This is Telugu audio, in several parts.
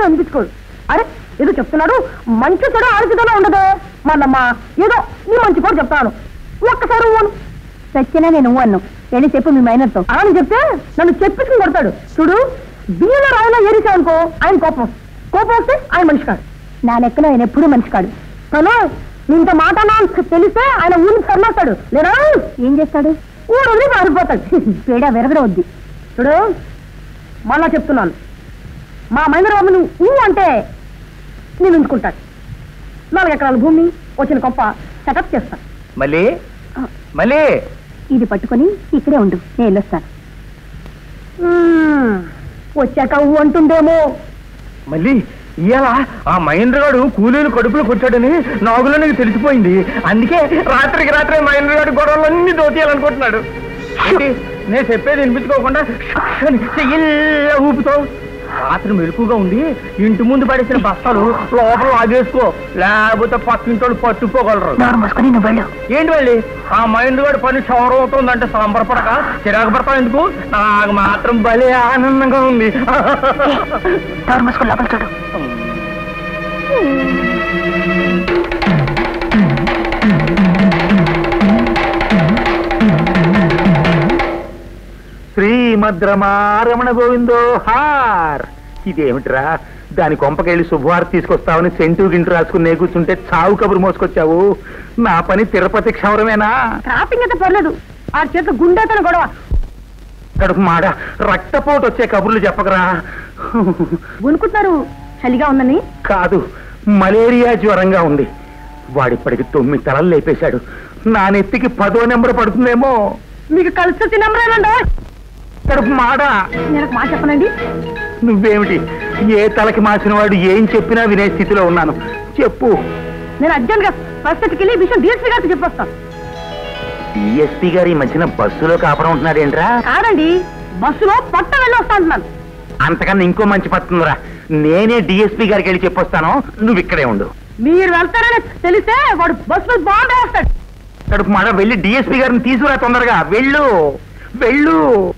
అనిపించుకోడు అరే ఏదో చెప్తున్నాడు మంచి కూడా ఆలోచితలో ఉండదు మళ్ళమ్మా ఏదో నీ మంచి కూడా చెప్తాను ఒక్కసారి ఊను సత్యనా నేను అన్ను ఏంటి చెప్పు మీ మైనర్తో అని చెప్తే నన్ను చెప్పించుకుని కొడతాడు చూడు బియ్యంలో రాయిలో ఏరిసావనుకో ఆయన కోపం కోపం వస్తే ఆయన మనిషి కాడు నా లెక్కలో ఆయన ఎప్పుడూ మనిషి కాడు తను ఇంత మాట నాకు తెలిస్తే ఆయన ఊరిని సర్లేస్తాడు లేదా ఏం చేస్తాడు ఊరు వదిలి పారిపోతాడు పేడ విరగడవద్ది చూడు మళ్ళా చెప్తున్నాను మా మహేంద్రబాబుని ఊ అంటే నేను ఉంచుకుంటాడు నాలుగు ఎకరాల భూమి వచ్చిన గొప్ప సెటప్ చేస్తాను మళ్ళీ మళ్ళీ ఇది పట్టుకొని ఇక్కడే ఉండు నేను వెళ్ళొస్తాను మ్మ్. వచ్చాక ఊ అంటుండేమో మళ్ళీ ఇవాళ ఆ మహేంద్ర గారు కూలీలు కడుపులో కొట్టాడని నాగులో నీకు తెలిసిపోయింది అందుకే రాత్రికి రాత్రి మహేంద్ర గారి గొడవలన్నీ దోచేయాలనుకుంటున్నాడు ఏంటి నేను చెప్పేది వినిపించుకోకుండా అని చెయ్యిల్లా ఊపుతావు రాత్రి మెలకుగా ఉండి ఇంటి ముందు పడేసిన బస్తాలు లోపల లాగేసుకో లేకపోతే పక్కింటోళ్ళు పట్టుకోగలరు మూసుకొని నువ్వు వెళ్ళు ఏంటి వెళ్ళి ఆ మహేంద్ర గారి పని చవరం అవుతుందంటే సంబరపడక చిరాకు పడతావు ఎందుకు నాకు మాత్రం భలే ఆనందంగా ఉంది డోర్ మూసుకొని లోపల చూడు శ్రీమద్రమారమణ గోవిందో హార్ ఇదేమిట్రా దాని కొంపకెళ్ళి శుభవార్త తీసుకొస్తావని సెంటు గింటు రాసుకుని నే కూర్చుంటే చావు కబురు మోసుకొచ్చావు నా పని తిరుపతి క్షౌరమేనా ట్రాపింగ్ అయితే పర్లేదు ఆ చేత గుండెతన గొడవ కడుపు మాడ రక్తపోటు వచ్చే కబుర్లు చెప్పకరా వణుకుతున్నారు చలిగా ఉందని కాదు మలేరియా జ్వరంగా ఉంది వాడిప్పటికి తొమ్మిది తలలు లేపేశాడు నా నెత్తికి పదో నెంబర్ పడుతుందేమో మీకు కలిసి వచ్చి నెంబరేనండి కడుపు మాడ నేను ఒక మాట చెప్పనండి నువ్వేమిటి ఏ తలకి మాసిన వాడు ఏం చెప్పినా వినే స్థితిలో ఉన్నాను చెప్పు నేను అర్జెంట్ గా ఫస్ట్ వెళ్ళి ఈ విషయం డిఎస్పీ గారికి చెప్పొస్తాను డిఎస్పీ గారు ఈ మధ్యన బస్సులో కాపురం ఉంటున్నాడేంట్రా కాదండి బస్సులో పట్ట వెళ్ళి వస్తా అంటున్నాను అంతకన్నా ఇంకో మంచి పడుతుందిరా నేనే డిఎస్పీ గారికి వెళ్ళి చెప్పొస్తాను నువ్వు ఇక్కడే ఉండు మీరు వెళ్తారని తెలిస్తే వాడు బస్సులో బాంబే వేస్తాడు కడుపు మాడ వెళ్ళి డిఎస్పీ గారిని తీసుకురా తొందరగా వెళ్ళు వెళ్ళు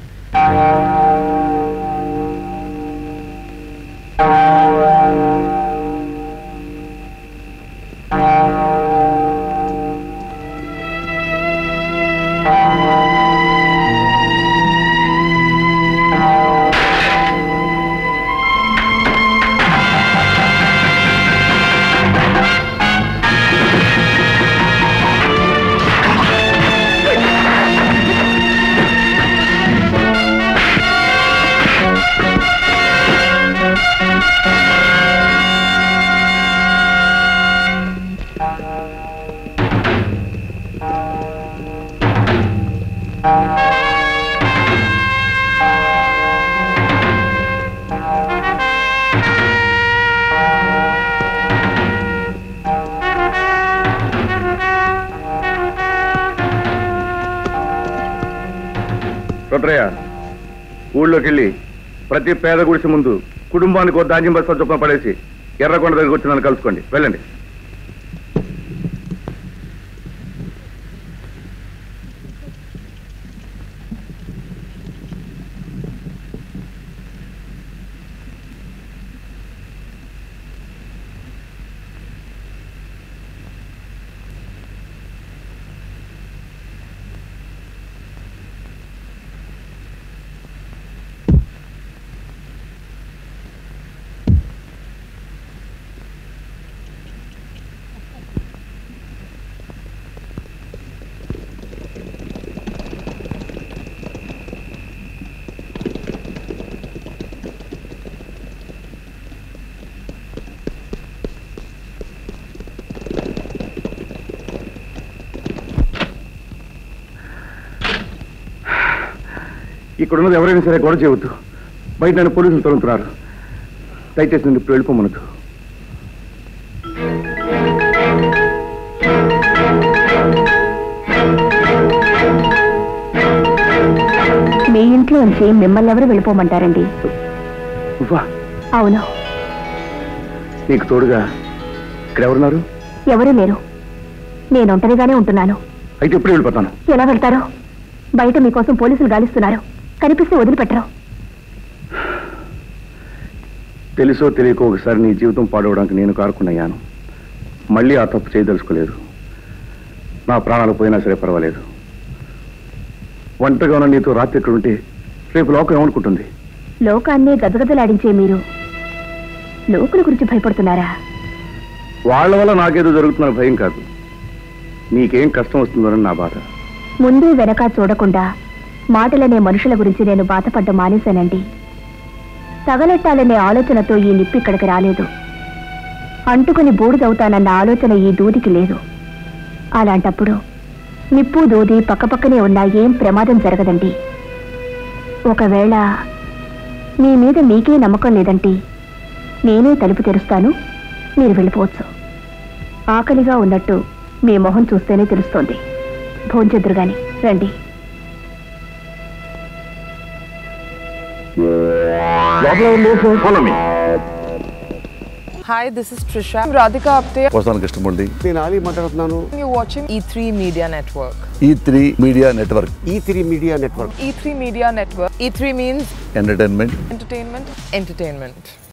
రుద్రయ్య ఊళ్ళోకి వెళ్ళి ప్రతి పేద గుడిసి ముందు కుటుంబానికి ఓ ధాన్యం బస్తా చొప్పున పడేసి ఎర్రకొండ దగ్గరికి వచ్చి నన్ను కలుసుకోండి వెళ్ళండి ఇక్కడున్నది ఎవరైనా సరే గొడవ చేయవద్దు బయట నన్ను పోలీసులు తొలుగుతున్నారు దయచేసి నన్ను ఇప్పుడు వెళ్ళిపోమనదు మీ ఇంట్లో నుంచి మిమ్మల్ని ఎవరు వెళ్ళిపోమంటారండి నువ్వా అవును నీకు తోడుగా ఇక్కడ ఎవరున్నారు ఎవరూ లేరు నేను ఒంటరిగానే ఉంటున్నాను అయితే ఎప్పుడు వెళ్ళిపోతాను ఎలా వెళ్తారు బయట మీకోసం పోలీసులు గాలిస్తున్నారు కనిపిస్తే వదిలిపెట్టరు తెలుసో తెలియకో ఒకసారి నీ జీవితం పాడవడానికి నేను కారుకున్నయ్యాను మళ్ళీ ఆ తప్పు చేయదలుచుకోలేదు నా ప్రాణాలు పోయినా సరే పర్వాలేదు ఒంటరిగా ఉన్న నీతో రాత్రి ఇక్కడ ఉంటే రేపు లోకం ఏమనుకుంటుంది లోకాన్నే గదగదలాడించే మీరు లోకుల గురించి భయపడుతున్నారా వాళ్ళ వల్ల నాకేదో జరుగుతుందని భయం కాదు నీకేం కష్టం వస్తుందోనని నా బాధ ముందు వెనక చూడకుండా మాటలనే మనుషుల గురించి నేను బాధపడ్డ మానేశానండి తగలెట్టాలనే ఆలోచనతో ఈ నిప్పు ఇక్కడికి రాలేదు అంటుకుని బూడిదవుతానన్న ఆలోచన ఈ దూదికి లేదు అలాంటప్పుడు నిప్పు దూది పక్కపక్కనే ఉన్నా ఏం ప్రమాదం జరగదండి ఒకవేళ మీ మీద మీకే నమ్మకం లేదంటే నేనే తలుపు తెరుస్తాను మీరు వెళ్ళిపోవచ్చు ఆకలిగా ఉన్నట్టు మీ మొహం చూస్తేనే తెలుస్తోంది భోంచెద్దురు గాని రండి Hi, this is Trisha. I'm Radhika Apte. వస్తాను కృష్ణమూర్తి నేను ఆలీ మాట్లాడుతున్నాను You're watching E3 Media Network. E three media network E three media network E3 Media Network. E3 means entertainment entertainment, entertainment.